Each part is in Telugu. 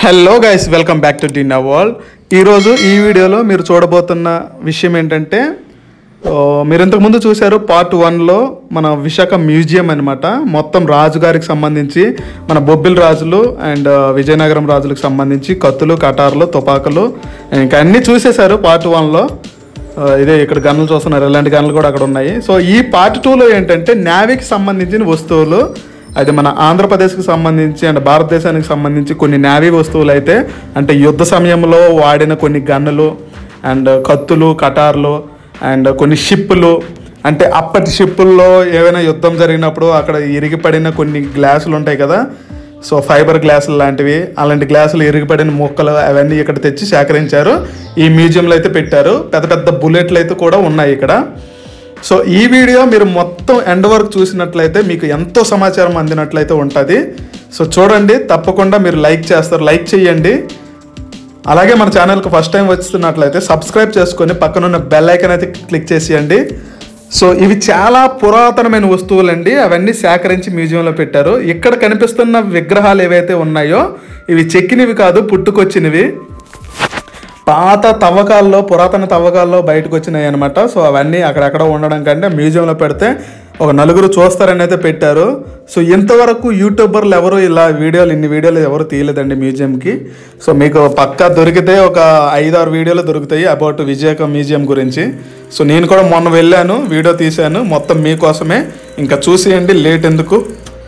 hello guys welcome back to డిన్న వరల్డ్ ఈరోజు ఈ వీడియోలో మీరు చూడబోతున్న విషయం ఏంటంటే ఓ, మీరు ఇంతకుముందు చూశారు పార్ట్ వన్లో మన విశాఖ మ్యూజియం అనమాట మొత్తం రాజుగారికి సంబంధించి మన బొబ్బిల్ రాజులు అండ్ విజయనగరం రాజులకు సంబంధించి కత్తులు కటార్లు తుపాకులు ఇంకా అన్నీ చూసేశారు పార్ట్ వన్లో ఇదే ఇక్కడ గన్నులు చూస్తున్నారు ఇలాంటి గన్నులు కూడా అక్కడ ఉన్నాయి సో ఈ పార్ట్ టూలో ఏంటంటే నావీకి సంబంధించిన వస్తువులు అది మన ఆంధ్రప్రదేశ్కి సంబంధించి అండ్ భారతదేశానికి సంబంధించి కొన్ని నావీ వస్తువులు అయితే అంటే యుద్ధ సమయంలో వాడిన కొన్ని గన్నులు అండ్ కత్తులు కటార్లు అండ్ కొన్ని షిప్పులు అంటే అప్పటి షిప్పుల్లో ఏవైనా యుద్ధం జరిగినప్పుడు అక్కడ ఇరిగిపడిన కొన్ని గ్లాసులు ఉంటాయి కదా సో ఫైబర్ గ్లాసులు లాంటివి అలాంటి గ్లాసులు ఇరిగిపడిన ముక్కలు అవన్నీ ఇక్కడ తెచ్చి సేకరించారు ఈ మ్యూజియంలో అయితే పెట్టారు పెద్ద పెద్ద బుల్లెట్లు అయితే కూడా ఉన్నాయి ఇక్కడ సో ఈ వీడియో మీరు మొత్తం ఎండ్ వరకు చూసినట్లయితే మీకు ఎంతో సమాచారం అందినట్లయితే ఉంటుంది సో చూడండి తప్పకుండా మీరు లైక్ చేస్తారు లైక్ చేయండి అలాగే మన ఛానల్కి ఫస్ట్ టైం వస్తున్నట్లయితే సబ్స్క్రైబ్ చేసుకొని పక్కనున్న బెల్ ఐకన్ అయితే క్లిక్ చేసేయండి సో ఇవి చాలా పురాతనమైన వస్తువులండి అవన్నీ సేకరించి మ్యూజియంలో పెట్టారు ఇక్కడ కనిపిస్తున్న విగ్రహాలు ఏవైతే ఉన్నాయో ఇవి చెక్కినవి కాదు పుట్టుకొచ్చినవి పాత తవ్వకాల్లో పురాతన తవ్వకాల్లో బయటకు వచ్చినాయి అనమాట సో అవన్నీ అక్కడెక్కడ ఉండడం కంటే మ్యూజియంలో పెడితే ఒక నలుగురు చూస్తారని అయితే పెట్టారు సో ఇంతవరకు యూట్యూబర్లు ఎవరు ఇలా వీడియోలు ఇన్ని వీడియోలు ఎవరు తీయలేదండి మ్యూజియంకి సో మీకు పక్కా దొరికితే ఒక ఐదారు వీడియోలు దొరుకుతాయి అబౌట్ విజయక మ్యూజియం గురించి సో నేను కూడా మొన్న వెళ్ళాను వీడియో తీశాను మొత్తం మీకోసమే ఇంకా చూసేయండి లేట్ ఎందుకు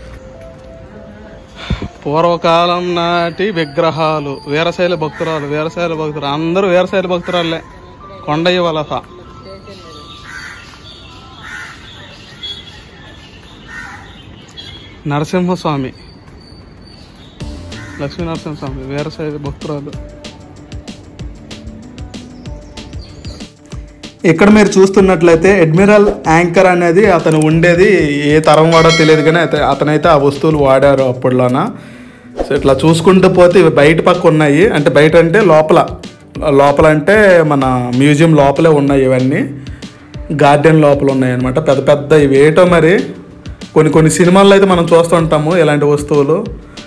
పూర్వకాలం నాటి విగ్రహాలు వీరశైల భక్తురాలు వీరశైల భక్తులు అందరూ వీరశైల భక్తురాలే కొండయ్య వలస నరసింహస్వామి లక్ష్మీ నరసింహస్వామి వీరశైల భక్తురాలు ఇక్కడ మీరు చూస్తున్నట్లయితే అడ్మిరల్ యాంకర్ అనేది అతను ఉండేది ఏ తరం వాడో తెలియదు కానీ అత- అతనైతే ఆ వస్తువులు వాడారు అప్పట్లోన సో ఇట్లా చూసుకుంటూ పోతే ఇవి బయట పక్క ఉన్నాయి అంటే బయట అంటే లోపల లోపల అంటే మన మ్యూజియం లోపలే ఉన్నాయి ఇవన్నీ గార్డెన్ లోపల ఉన్నాయి అనమాట పెద్ద పెద్ద ఇవి ఏటో మరి కొన్ని కొన్ని సినిమాల్లో అయితే మనం చూస్తుంటాము ఇలాంటి వస్తువులు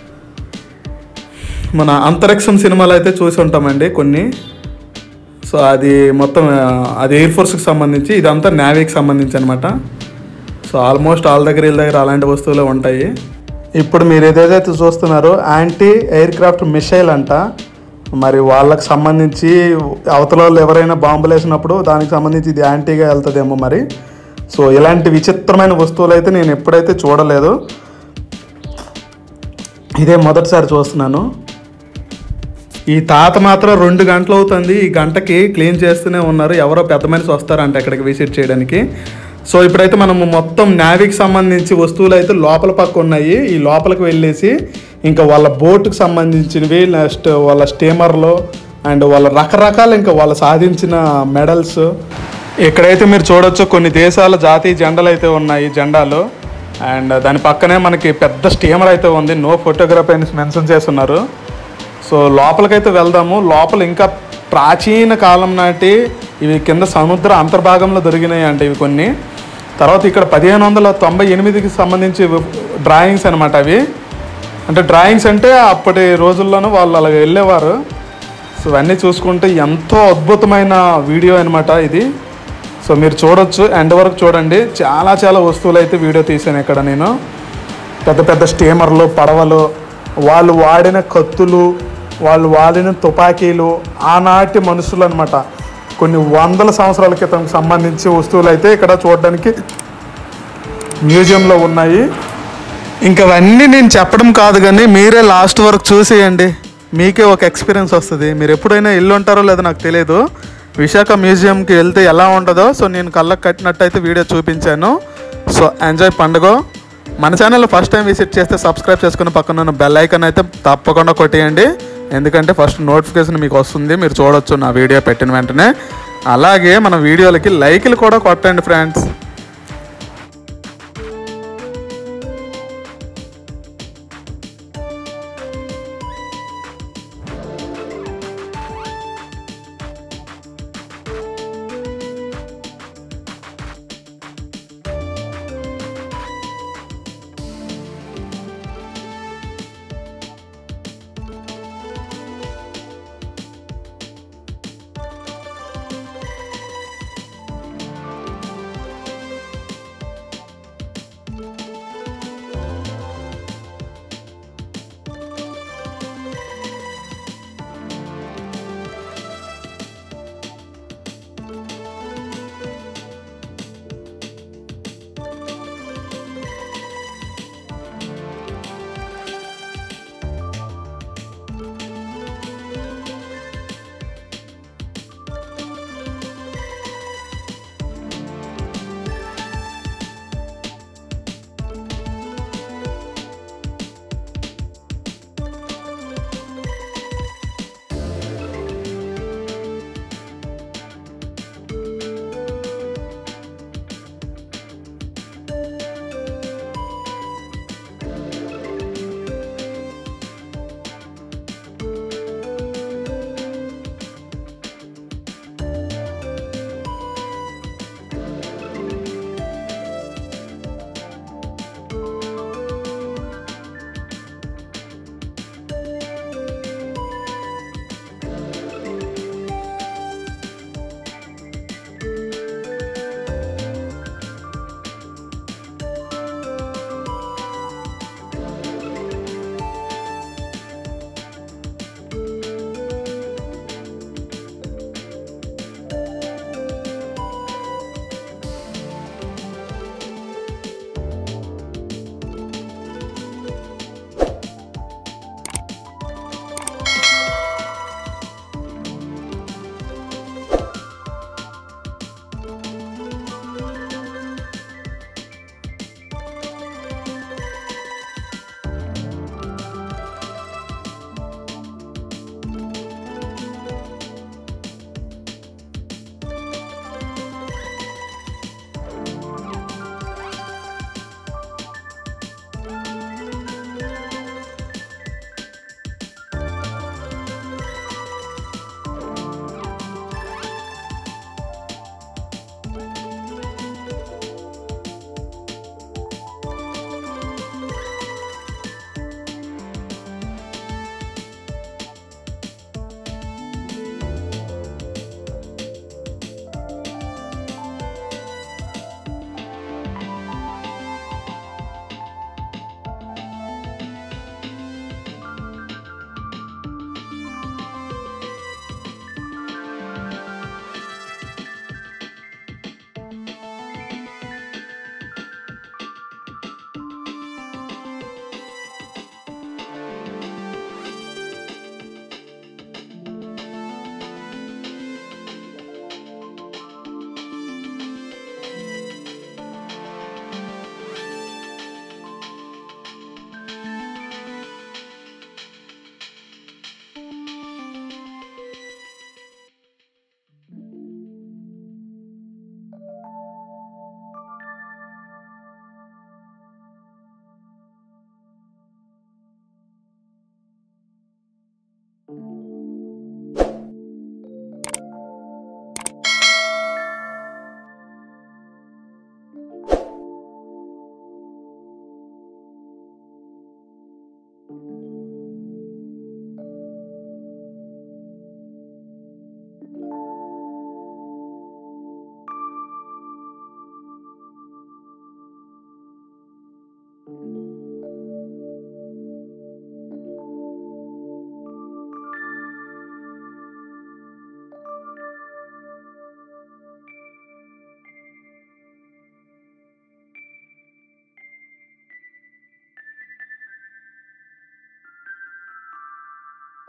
మన అంతరిక్షం సినిమాలు అయితే చూసి ఉంటామండి కొన్ని సో అది మొత్తం ఆ, అది ఎయిర్ ఫోర్స్కి సంబంధించి ఇదంతా నేవీకి సంబంధించి అనమాట సో ఆల్మోస్ట్ ఆల్ దగ్గర వీళ్ళ దగ్గర అలాంటి వస్తువులే ఉంటాయి ఇప్పుడు మీరు ఏదైతే చూస్తున్నారో యాంటీ ఎయిర్ క్రాఫ్ట్ మిసైల్ అంట మరి వాళ్ళకి సంబంధించి అవతల వాళ్ళు ఎవరైనా బాంబులు వేసినప్పుడు దానికి సంబంధించి ఇది యాంటీగా వెళ్తుందేమో మరి సో ఇలాంటి విచిత్రమైన వస్తువులు అయితే నేను ఎప్పుడైతే చూడలేదు ఇదే మొదటిసారి చూస్తున్నాను ఈ తాత మాత్రం రెండు గంటలు అవుతుంది ఈ గంటకి క్లీన్ చేస్తూనే ఉన్నారు ఎవరో పెద్ద మనిషి వస్తారంట ఇక్కడికి విజిట్ చేయడానికి సో ఇప్పుడైతే మనము మొత్తం నావీకి సంబంధించి వస్తువులు అయితే లోపల పక్క ఉన్నాయి ఈ లోపలికి వెళ్ళేసి ఇంకా వాళ్ళ బోటుకు సంబంధించినవి నెక్స్ట్ వాళ్ళ స్టీమర్లో అండ్ వాళ్ళ రకరకాల ఇంకా వాళ్ళు సాధించిన మెడల్స్ ఇక్కడైతే మీరు చూడొచ్చు కొన్ని దేశాల జాతీయ జెండాలు అయితే ఉన్నాయి జెండాలు అండ్ దాని పక్కనే మనకి పెద్ద స్టీమర్ అయితే ఉంది నో ఫోటోగ్రఫీ అని మెన్షన్ చేస్తున్నారు సో లోపలికైతే వెళ్దాము లోపల ఇంకా ప్రాచీన కాలం నాటి ఇవి కింద సముద్ర అంతర్భాగంలో దొరికినాయి అంటే ఇవి కొన్ని తర్వాత ఇక్కడ పదిహేను వందల తొంభై ఎనిమిదికి సంబంధించి డ్రాయింగ్స్ అనమాట అవి అంటే డ్రాయింగ్స్ అంటే అప్పటి రోజుల్లోనూ వాళ్ళు అలా వెళ్ళేవారు సో ఇవన్నీ చూసుకుంటే ఎంతో అద్భుతమైన వీడియో అనమాట ఇది సో మీరు చూడొచ్చు ఎండ్ వరకు చూడండి చాలా చాలా వస్తువులు అయితే వీడియో తీసాను ఇక్కడ నేను పెద్ద పెద్ద స్టీమర్లు పడవలు వాళ్ళు వాడిన కత్తులు వాళ్ళు వాడిన తుపాకీలు ఆనాటి మనుషులు అనమాట కొన్ని వందల సంవత్సరాల క్రితం సంబంధించి వస్తువులు అయితే ఇక్కడ చూడడానికి మ్యూజియంలో ఉన్నాయి ఇంకా అవన్నీ నేను చెప్పడం కాదు కానీ మీరే లాస్ట్ వరకు చూసేయండి మీకే ఒక ఎక్స్పీరియన్స్ వస్తుంది మీరు ఎప్పుడైనా ఇల్లు ఉంటారో లేదో నాకు తెలియదు విశాఖ మ్యూజియంకి వెళ్తే ఎలా ఉంటుందో సో నేను కళ్ళకు కట్టినట్టయితే వీడియో చూపించాను సో ఎంజాయ్ పండుగ మన ఛానల్ ఫస్ట్ టైం విజిట్ చేస్తే సబ్స్క్రైబ్ చేసుకుని పక్కన ఉన్న బెల్ ఐకాన్ అయితే తప్పకుండా కొట్టేయండి ఎందుకంటే ఫస్ట్ నోటిఫికేషన్ మీకు వస్తుంది మీరు చూడొచ్చు నా వీడియో పెట్టిన వెంటనే అలాగే మన వీడియోలకి లైక్లు కూడా కొట్టండి ఫ్రెండ్స్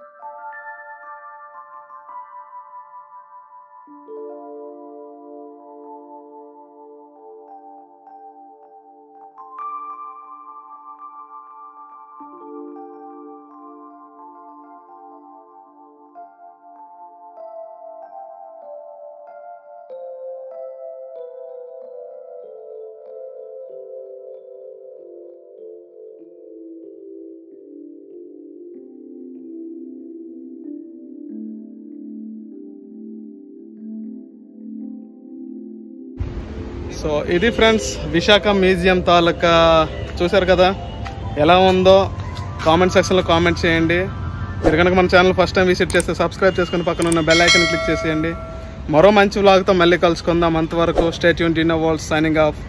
సో ఇది ఫ్రెండ్స్ విశాఖ మ్యూజియం తాలూకా చూశారు కదా ఎలా ఉందో కామెంట్ సెక్షన్లో కామెంట్ చేయండి మీరు కనుక మన ఛానల్ ఫస్ట్ టైం విజిట్ చేస్తే సబ్స్క్రైబ్ చేసుకుని పక్కన ఉన్న బెల్ ఐకన్ క్లిక్ చేసేయండి మరో మంచి వ్లాగ్తో మళ్ళీ కలుసుకుందాం అంతవరకు స్టేట్ యూన్ డిన్నర్ వరల్డ్ సైనింగ్ ఆఫ్